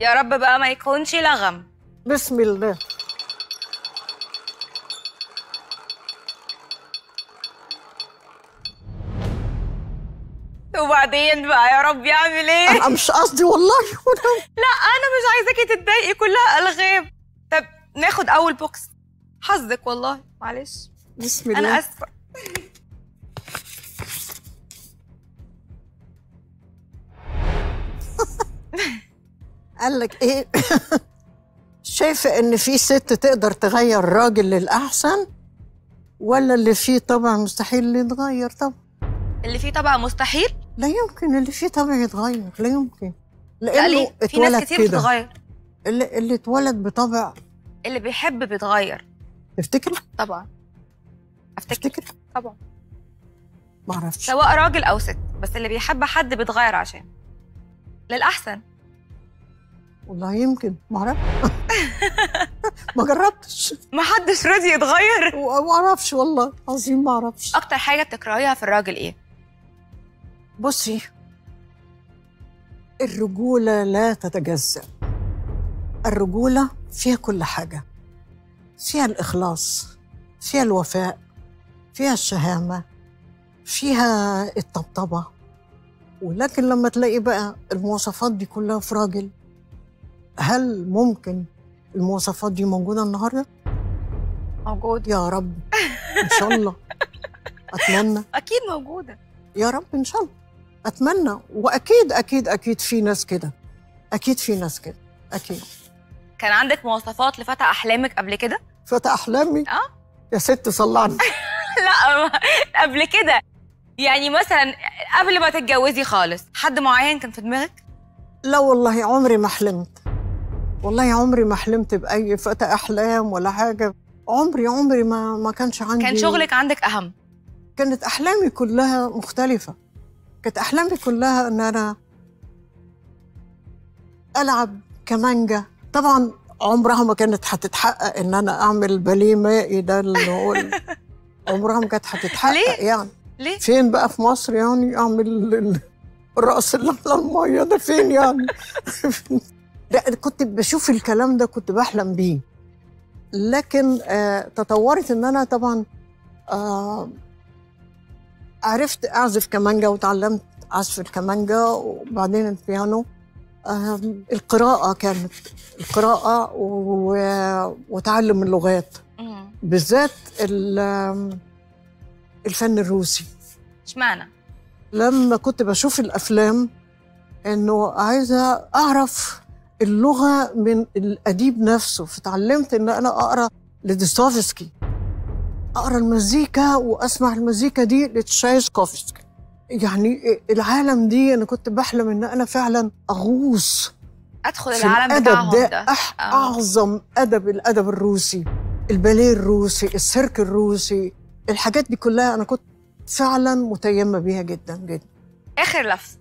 يا رب بقى ما يكونش لغم بسم الله وبعدين بقى يا رب يعمل ايه انا مش قصدي والله لا انا مش عايزاكي تتضايقي كلها الغام طب ناخد اول بوكس حظك والله معلش بسم الله انا اسفه قال لك ايه شايفه ان في ست تقدر تغير راجل للاحسن ولا اللي فيه طبع مستحيل اللي يتغير طبعا اللي فيه طبعا مستحيل لا يمكن اللي فيه طبع يتغير لا يمكن لا لانه ليه في ناس اتولد كتير كده بتتغير اللي, اللي اتولد بطبع اللي بيحب بيتغير تفتكر طبعا افتكر تفتكر طبعا ما اعرفش سواء راجل او ست بس اللي بيحب حد بيتغير عشان للاحسن والله يمكن ما اعرفش ما جربتش ما حدش راضي يتغير وما اعرفش والله عظيم ما اعرفش اكتر حاجه بتكرهيها في الراجل ايه بصي الرجولة لا تتجزأ الرجولة فيها كل حاجة فيها الإخلاص فيها الوفاء فيها الشهامة فيها الطبطبة ولكن لما تلاقي بقى المواصفات دي كلها في راجل هل ممكن المواصفات دي موجودة النهاردة؟ موجود يا رب إن شاء الله أتمنى اكيد موجوده يا رب ان شاء الله اتمنى واكيد اكيد اكيد في ناس كده اكيد في ناس كده اكيد كان عندك مواصفات لفتى احلامك قبل كده فتى احلامي اه يا ست صلعني لا ما- قبل كده يعني مثلا قبل ما تتجوزي خالص حد معين كان في دماغك لا والله عمري ما حلمت والله عمري ما حلمت باي فتى احلام ولا حاجه عمري عمري ما ما كانش عندي كان شغلك عندك اهم كانت احلامي كلها مختلفه كانت احلامي كلها ان انا العب كمانجا طبعا عمرها ما كانت هتتحقق ان انا اعمل باليه مائي ده اللي هو ال- عمرها ما كانت هتتحقق ليه؟ يعني ليه فين بقى في مصر يعني اعمل ال- ال- الرقص اللي على الميه ده فين يعني لا كنت بشوف الكلام ده كنت بحلم بيه لكن آه تطورت ان انا طبعا آه عرفت اعزف كمانجا وتعلمت عزف الكمانجا وبعدين البيانو آه القراءة كانت القراءة و- وتعلم اللغات مم. بالذات ال- الفن الروسي اشمعنى لما كنت بشوف الافلام انه عايزه اعرف اللغه من الاديب نفسه فتعلمت ان انا اقرا لديستوفسكي اقرا المزيكا واسمع المزيكا دي لتشايسكوفسكي يعني العالم دي انا كنت بحلم ان انا فعلا اغوص ادخل في العالم الادب بتاعهم ده, ده أح آه. اعظم ادب الادب الروسي الباليه الروسي السيرك الروسي الحاجات دي كلها انا كنت فعلا متيمه بيها جدا جدا اخر لفظ